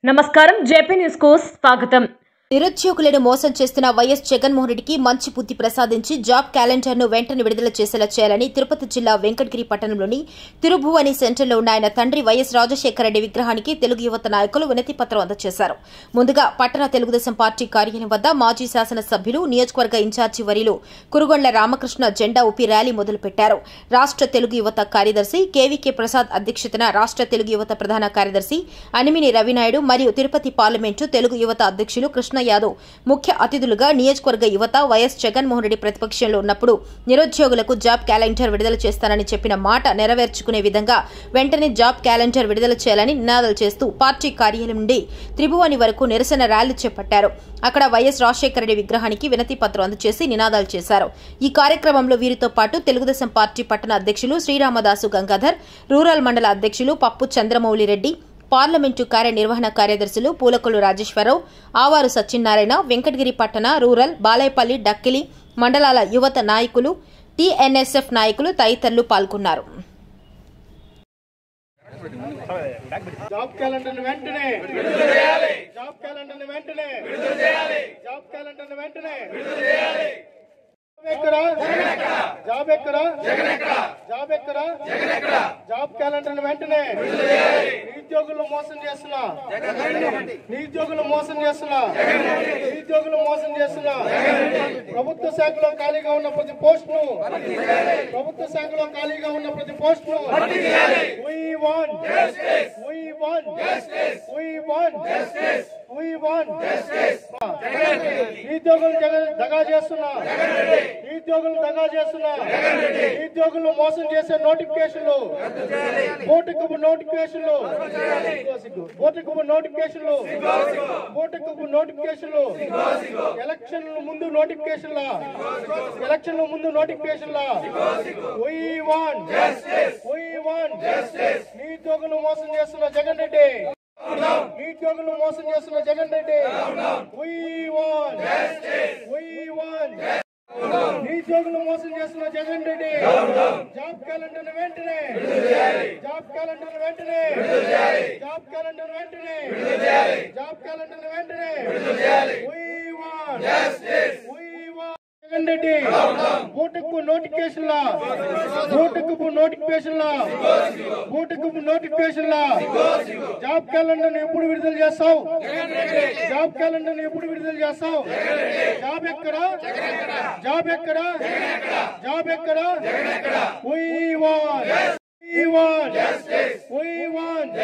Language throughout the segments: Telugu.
నమస్కారం జేపీ న్యూస్ కు స్వాగతం నిరుద్యోగులను మోసం చేస్తున్న వైఎస్ జగన్మోహన్ రెడ్డికి మంచి బుద్ధి ప్రసాదించి జాబ్ క్యాలెండర్ ను వెంటనే విడుదల చేసేలా చేయాలని తిరుపతి జిల్లా వెంకటగిరి పట్టణంలోని తిరుభువని సెంటర్లో ఉన్న ఆయన తండ్రి వైఎస్ రాజశేఖర రెడ్డి విగ్రహానికి తెలుగు యువత నాయకులు వినతి పత్రం అందజేశారు ముందుగా పట్టణ తెలుగుదేశం పార్టీ కార్యాలయం వద్ద మాజీ శాసనసభ్యులు నియోజకవర్గ ఇన్ఛార్జి వరిలు కురుగొండ్ల రామకృష్ణ జెండా ఊపి ర్యాలీ మొదలుపెట్టారు రాష్ట్ర తెలుగు యువత కార్యదర్శి కేవీకే ప్రసాద్ అధ్యక్షతన రాష్ట్ర తెలుగు యువత ప్రధాన కార్యదర్శి అనిమిని రవినాయుడు మరియు తిరుపతి పార్లమెంటు తెలుగు యువత అధ్యక్షులు కృష్ణ యాదవ్ ముఖ్య అతిథులుగా నియోజకవర్గ యువత వైఎస్ జగన్మోహన్ రెడ్డి ప్రతిపక్షంలో ఉన్నప్పుడు నిరుద్యోగులకు జాబ్ క్యాలెండర్ విడుదల చేస్తానని చెప్పిన మాట నెరవేర్చుకునే విధంగా వెంటనే జాబ్ క్యాలెండర్ విడుదల చేయాలని నినాదాలు చేస్తూ పార్టీ కార్యాలయం నుండి త్రిభువని వరకు నిరసన ర్యాలీ చేపట్టారు అక్కడ వైఎస్ రాజశేఖర రెడ్డి విగ్రహానికి వినతి పత్రం అందజేసి నినాదాలు చేశారు ఈ కార్యక్రమంలో వీరితో పాటు తెలుగుదేశం పార్టీ పట్టణ అధ్యక్షులు శ్రీరామదాసు గంగాధర్ రూరల్ మండల అధ్యక్షులు పప్పు చంద్రమౌళి రెడ్డి పార్లమెంటు కార్యనిర్వహణ కార్యదర్శులు పూలకొల్లు రాజేశ్వరరావు ఆవారు సత్యనారాయణ వెంకటగిరి పట్టణ రూరల్ బాలాయపల్లి డక్కిలి మండలాల యువత నాయకులు టీఎన్ఎస్ఎఫ్ నాయకులు తదితరులు పాల్గొన్నారు జాబ్ క్యాలెండర్ వెంటనే జాబ్ క్యాలెండర్ వెంటనే జాబ్ క్యాలెండర్ వెంటనే ఎక్కడ జాబ్ ఎక్కడ జాబ్ ఎక్కడ జాబ్ క్యాలెండర్ వెంటనే నిరుద్యోగులు మోసం చేస్తున్నా నిరుద్యోగులు మోసం చేస్తున్నా నిరుద్యోగులు మోసం చేస్తున్నా ప్రభుత్వ శాఖలో ఖాళీగా ఉన్న ప్రతి పోస్ట్ ను ప్రభుత్వ శాఖలో ఖాళీగా ఉన్న ప్రతి పోస్ట్ ను We want justice. We want justice. We want justice. We want justice. నిరుద్యోగులు జగన్ దగా చేస్తున్నా నిరుద్యోగులు దగా చేస్తున్నా నిరుద్యోగులు మోసం చేసే నోటిఫికేషన్లు ఓటుకు నోటిఫికేషన్లు ఓటుకు నోటిఫికేషన్లు ఓటుకు నోటిఫికేషన్లు ఎలక్షన్ ముందు నోటిఫికేషన్ల ఎలక్షన్ ముందు నోటిఫికేషన్ల We want justice. We want justice. నిరుద్యోగులు మోసం చేస్తున్న జగన్ రెడ్డి నిరుద్యోగులు మోసం చేస్తున్న Jagan Reddy We want justice. We want నిరుద్యోగులు మోసం చేస్తున్న జగన్ రెడ్డి జాబ్ క్యాలెండర్ వెంటనే జాబ్ క్యాలెండర్ వెంటనే జాబ్ క్యాలెండర్ వెంటనే జాబ్ క్యాలెండర్ వెంటనే We want justice. We want Jagan Reddy ఓటుకు నోటిఫికేషన్ల ఓటుకు నోటిఫికేషన్ల ఓటుకు నోటిఫికేషన్ల జాబ్ క్యాలెండర్ ఎప్పుడు విడుదల చేస్తావు జాబ్ క్యాలెండర్ ఎప్పుడు విడుదల చేస్తావు జాబ్ ఎక్కడ జాబ్ ఎక్కడ జాబ్ ఎక్కడ We want We want We want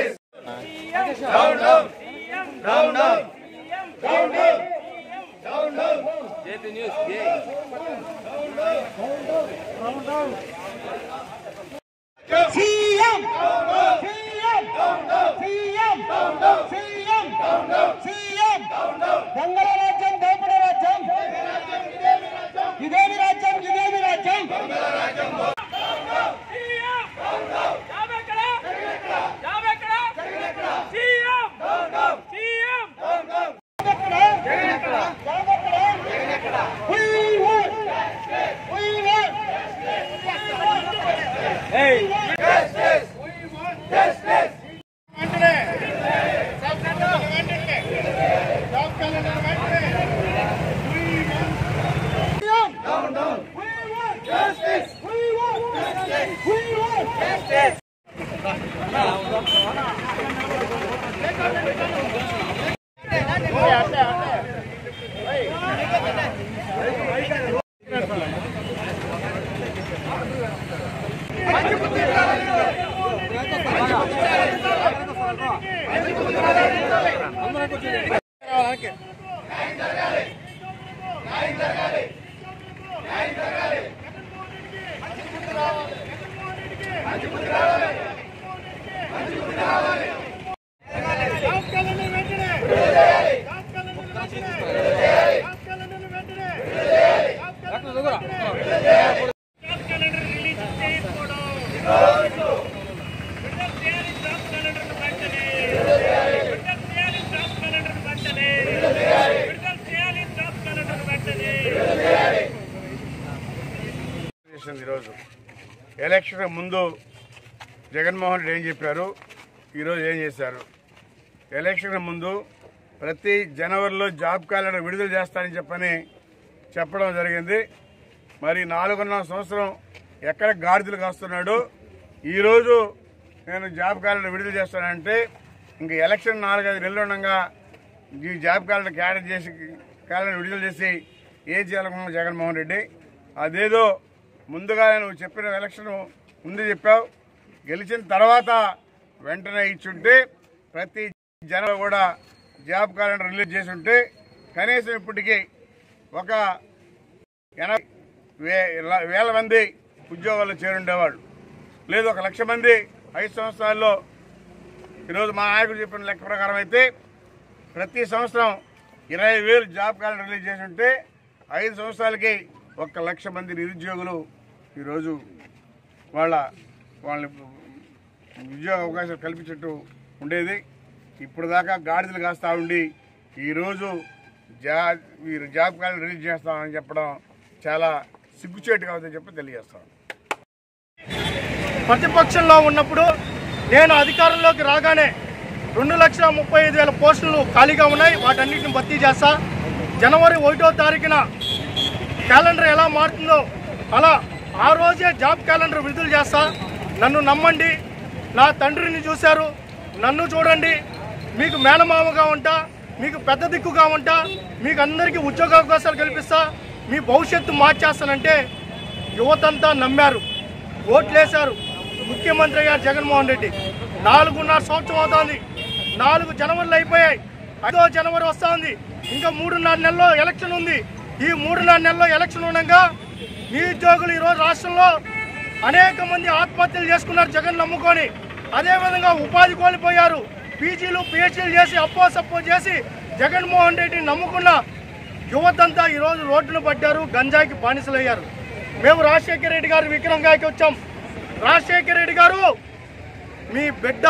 CM CM CM CM CM దొంగల రాజ్యం దోపిడీ రాజ్యం ఇదేమి రాజ్యం ఇదేమి రాజ్యం We want we want వెంటనే జాబ్ క్యాలెండర్ వెంటనే జాబ్ క్యాలెండర్ వెంటనే We want We want justice. We want justice. We want justice. Job calendar వెంటనే జాబ్ క్యాలెండర్ వెంటనే జాబ్ క్యాలెండర్ వెంటనే జాబ్ క్యాలెండర్ వెంటనే జాబ్ క్యాలెండర్ రిలీజ్ చేయకపోవడం విడుదల చేయాలి జాబ్ క్యాలెండర్ వెంటనే విడుదల చేయాలి జాబ్ క్యాలెండర్ వెంటనే విడుదల చేయాలి జాబ్ క్యాలెండర్ వెంటనే చేసింది ఈరోజు ఎలక్షన్ ముందు జగన్మోహన్ రెడ్డి ఏం చెప్పారు ఈరోజు ఏం చేశారు ఎలక్షన్ ముందు ప్రతి జనవరిలో జాబ్ క్యాలెండర్ విడుదల చేస్తానని చెప్పని చెప్పడం జరిగింది మరి నాలుగున్నర సంవత్సరం ఎక్కడ గాడిదలు కాస్తున్నాడు ఈరోజు నేను జాబ్ క్యాలెండర్ విడుదల చేస్తానంటే ఇంక ఎలక్షన్ నాలుగైదు నెలలు ఉండగా ఈ జాబ్ క్యాలెండర్ క్యాడర్ చేసి క్యాలెండర్ విడుదల చేసి ఏం చేయాలనుకున్నావు జగన్మోహన్ రెడ్డి అదేదో ముందుగా నువ్వు చెప్పిన ఎలక్షన్ ముందు చెప్పావు గెలిచిన తర్వాత వెంటనే ఇచ్చుంటే ప్రతి జనం కూడా జాబ్ క్యాలెండర్ రిలీజ్ చేసి ఉంటే కనీసం ఇప్పటికీ ఒక ఎనభై వే- వేల మంది ఉద్యోగాల్లో చేరుండేవాళ్ళు లేదు ఒక లక్ష మంది ఐదు సంవత్సరాల్లో ఈరోజు మా నాయకుడు చెప్పిన లెక్క ప్రకారం అయితే ప్రతి సంవత్సరం ఇరవై వేలు జాబ్ క్యాలెండర్ రిలీజ్ చేసి ఉంటే ఐదు సంవత్సరాలకి ఒక లక్ష మంది నిరుద్యోగులు ఈరోజు వాళ్ళ వాళ్ళని ఉద్యోగ అవకాశాలు కల్పించట్టు ఉండేది ఇప్పుడు దాకా గాడిదలు కాస్తా ఉండి ఈరోజు జా మీరు జాబ్ క్యాలెండర్ రిలీజ్ చేస్తామని చెప్పడం చాలా సిగ్గుచేటు కావద్దని చెప్పి తెలియజేస్తాం ప్రతిపక్షంలో ఉన్నప్పుడు నేను అధికారంలోకి రాగానే రెండు లక్షల ముప్పై ఐదు వేల పోస్టులు ఖాళీగా ఉన్నాయి వాటన్నిటిని భర్తీ చేస్తా జనవరి ఒకటో తారీఖున క్యాలెండర్ ఎలా మారుతుందో అలా ఆ రోజే జాబ్ క్యాలెండర్ విడుదల చేస్తా నన్ను నమ్మండి నా తండ్రిని చూశారు నన్ను చూడండి మీకు మేనమామగా ఉంటా మీకు పెద్ద దిక్కుగా ఉంటా మీకు అందరికీ ఉద్యోగ అవకాశాలు కల్పిస్తా మీ భవిష్యత్తు మార్చేస్తానంటే యువతంతా నమ్మారు ఓట్లేశారు ముఖ్యమంత్రి గారు జగన్మోహన్ రెడ్డి నాలుగున్నర సంవత్సరం అవుతోంది నాలుగు జనవరిలు అయిపోయాయి ఐదో జనవరి వస్తోంది ఇంకా మూడున్నర నెలల్లో ఎలక్షన్ ఉంది ఈ మూడున్నర నెలల్లో ఎలక్షన్ ఉండగా నిరుద్యోగులు ఈరోజు రాష్ట్రంలో అనేక మంది ఆత్మహత్యలు చేసుకున్నారు జగన్ నమ్ముకొని అదేవిధంగా ఉపాధి కోల్పోయారు పీజీలు పిహెచ్డీలు చేసి అప్పో సప్పో చేసి జగన్మోహన్ రెడ్డిని నమ్ముకున్న యువతంతా ఈరోజు రోడ్డును పడ్డారు గంజాయికి బానిసలయ్యారు మేము రాజశేఖర రెడ్డి గారి విక్రమంగాకి వచ్చాం రాజశేఖర రెడ్డి గారు మీ బిడ్డ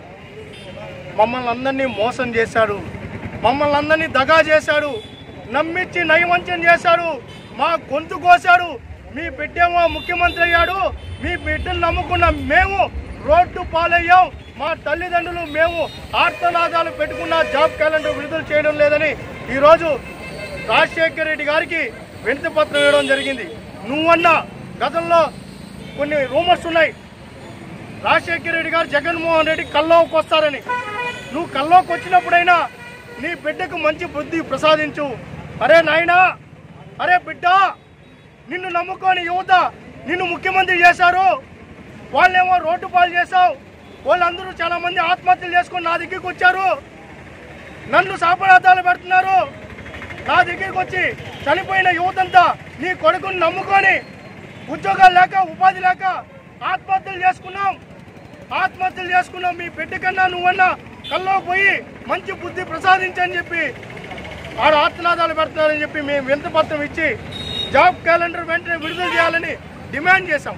మమ్మల్ని అందరినీ మోసం చేశాడు మమ్మల్ని అందరినీ దగా చేశాడు నమ్మించి నయవంచం చేశాడు మా గొంతు కోశాడు మీ బిడ్డేమో ముఖ్యమంత్రి అయ్యాడు మీ బిడ్డను నమ్ముకున్న మేము రోడ్డు పాలయ్యాం మా తల్లిదండ్రులు మేము ఆర్తనాదాలు పెట్టుకున్న జాబ్ క్యాలెండర్ విడుదల చేయడం లేదని ఈరోజు రాజశేఖర రెడ్డి గారికి వినతి పత్రం ఇవ్వడం జరిగింది నువ్వన్నా గతంలో కొన్ని రూమర్స్ ఉన్నాయి రాజశేఖర రెడ్డి గారు జగన్మోహన్ రెడ్డి కల్లోకి వస్తారని నువ్వు కల్లోకి వచ్చినప్పుడైనా నీ బిడ్డకు మంచి బుద్ధి ప్రసాదించు అరే నాయనా అరే బిడ్డ నిన్ను నమ్ముకొని యువత నిన్ను ముఖ్యమంత్రి చేశారు వాళ్ళేమో రోడ్డు పాలు చేశావు వాళ్ళందరూ చాలా మంది ఆత్మహత్యలు చేసుకొని నా దగ్గరికి వచ్చారు నన్ను శాపనార్థాలు పెడుతున్నారు నా దగ్గరికి వచ్చి చనిపోయిన యువతంతా నీ కొడుకుని నమ్ముకొని ఉద్యోగాలు లేక ఉపాధి లేక ఆత్మహత్యలు చేసుకున్నాం ఆత్మహత్యలు చేసుకున్నాం మీ బిడ్డ కన్నా నువ్వన్నా కల్లో పోయి మంచి బుద్ధి ప్రసాదించని చెప్పి ఆడ ఆత్మనాదాలు పెడుతున్నారని చెప్పి మేము వింత పత్రం ఇచ్చి జాబ్ క్యాలెండర్ వెంటనే విడుదల చేయాలని డిమాండ్ చేశాం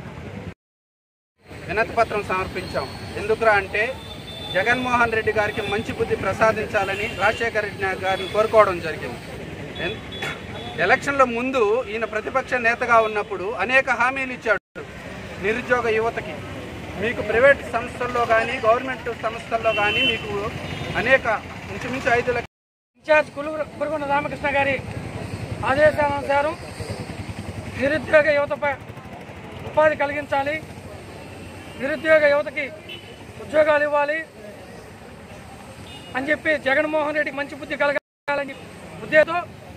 వినతి పత్రం సమర్పించాం ఎందుకురా అంటే జగన్మోహన్ రెడ్డి గారికి మంచి బుద్ధి ప్రసాదించాలని రాజశేఖర రెడ్డి గారిని కోరుకోవడం జరిగింది ఎన్- ఎలక్షన్ల ముందు ఈయన ప్రతిపక్ష నేతగా ఉన్నప్పుడు అనేక హామీలు ఇచ్చాడు నిరుద్యోగ యువతకి మీకు ప్రైవేట్ సంస్థల్లో కానీ గవర్నమెంట్ సంస్థల్లో కానీ మీకు అనేక ఇంచుమించు ఐదు లక్షల ఇన్ఛార్జ్ కులుగు కురుగున రామకృష్ణ గారి ఆదేశానుసారం నిరుద్యోగ యువతపై ఉపాధి కలిగించాలి నిరుద్యోగ యువతకి ఉద్యోగాలు ఇవ్వాలి అని చెప్పి జగన్మోహన్ రెడ్డికి మంచి బుద్ధి కలగాలని ఉద్దేశంతో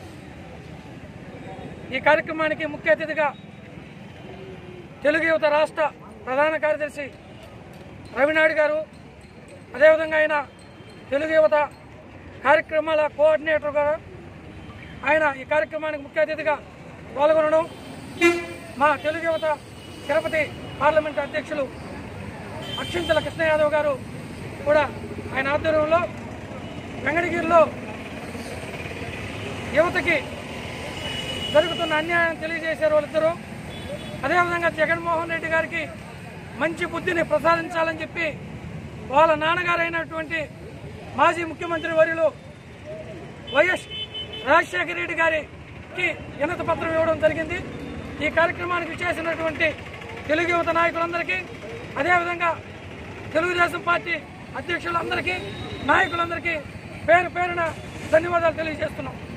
ఈ కార్యక్రమానికి ముఖ్య అతిథిగా తెలుగు యువత రాష్ట్ర ప్రధాన కార్యదర్శి రవినాయుడు గారు అదేవిధంగా ఆయన తెలుగు యువత కార్యక్రమాల కోఆర్డినేటర్ గారు ఆయన ఈ కార్యక్రమానికి ముఖ్య అతిథిగా పాల్గొనడం మా తెలుగు యువత తిరుపతి పార్లమెంట్ అధ్యక్షులు అక్షింతల కృష్ణ యాదవ్ గారు కూడా ఆయన ఆధ్వర్యంలో వెంకటగిరిలో యువతకి జరుగుతున్న అన్యాయం తెలియజేశారు వాళ్ళిద్దరూ అదేవిధంగా జగన్మోహన్ రెడ్డి గారికి మంచి బుద్ధిని ప్రసాదించాలని చెప్పి వాళ్ళ నాన్నగారైనటువంటి మాజీ ముఖ్యమంత్రి వర్యులు వైఎస్ రాజశేఖర రెడ్డి గారికి వినతి పత్రం ఇవ్వడం జరిగింది ఈ కార్యక్రమానికి చేసినటువంటి తెలుగు యువత నాయకులందరికీ అదేవిధంగా తెలుగుదేశం పార్టీ అధ్యక్షులందరికీ నాయకులందరికీ పేరు పేరున ధన్యవాదాలు తెలియజేస్తున్నాం